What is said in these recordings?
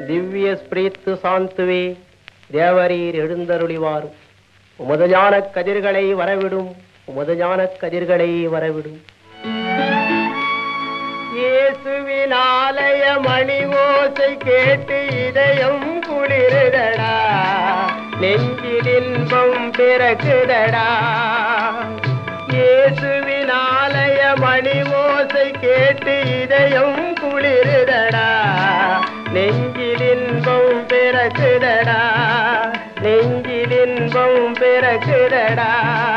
திவ்ய ஸ்பிரித்து சாந்துவே தேவரீர் எழுந்தருளிவாரும் உமது ஞானக் கதிர்களை வரவிடும் உமது ஞானக் கதிர்களை வரவிடும் இயேசுவின் ஆலய மணி ஓசை கேட்டு இதயம் குளிருதடா நெஞ்சில் இன்பம் பிறக்குதடா இயேசுவின் ஆலய மணி ஓசை கேட்டு இதயம் குளிருதடா நெஞ்சில் இன்பம் பிறக்குதடா நெஞ்சில் இன்பம் பிறக்குதடா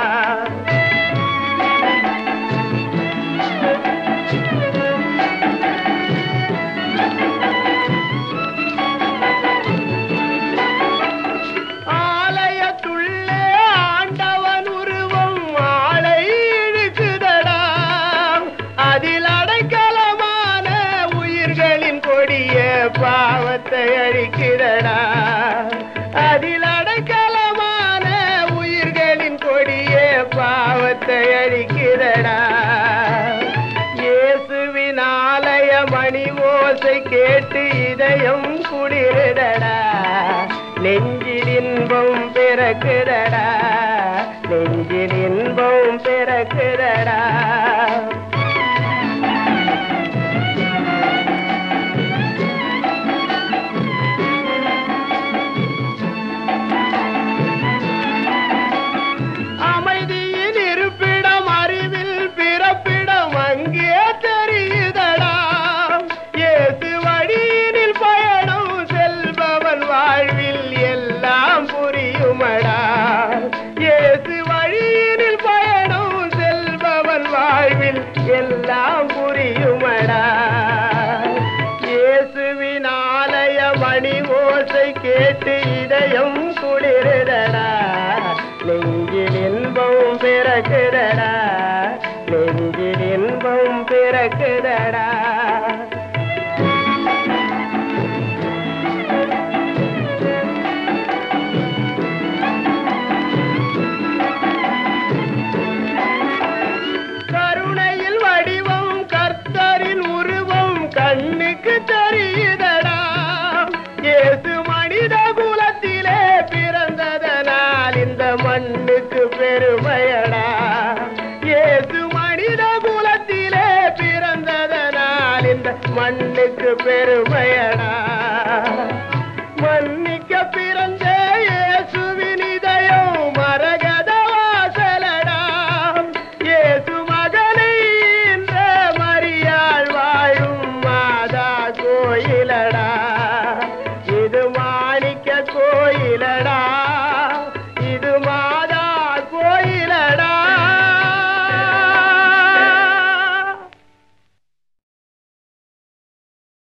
ஆலயத்துள்ளே ஆண்டவன் உருவம் ஆளை இழுக்குதடா அதில் அடைக்கலமான உயிர்களின் கொடிய பாவத்தை அழிக்குதடா அதில் அடைக்கலமான உயிர்களின் கொடிய பாவத்தை அழிக்குதடா இயேசுவின் ஆலய மணி ஓசை கேட்டு இதயம் குளிருதடா நெஞ்சில் இன்பம் பிறக்குதடா நெஞ்சில் இன்பம் பிறக்குதடா அமைதியின் இருப்பிடம் அறிவில் பிறப்பிடம் அங்கே தெரியுதடா ஏசு வழியினில் பயணம் செல்பவன் வாழ்வில் எல்லாம் புரியுமடா ஏசு வழியினில் பயணம் செல்பவன் வாழ்வில் எல்லாம் புரியுமடா இயேசுவின் ஆலய மணி ஓசை கேட்டு இதயம் குளிருதடா நெஞ்சில் இன்பம் பிறக்குதடா நெஞ்சில் இன்பம் பிறக்குதடா கருணையில் வடிவம் கர்த்தரின் உருவம் கண்ணுக்கு தெரியுதடா இயேசு மனித குலத்திலே பிறந்ததனால் இந்த மண்ணுக்கு பெருமையடா இயேசு மனித குலத்திலே பிறந்ததனால் இந்த மண்ணுக்கு பெருமை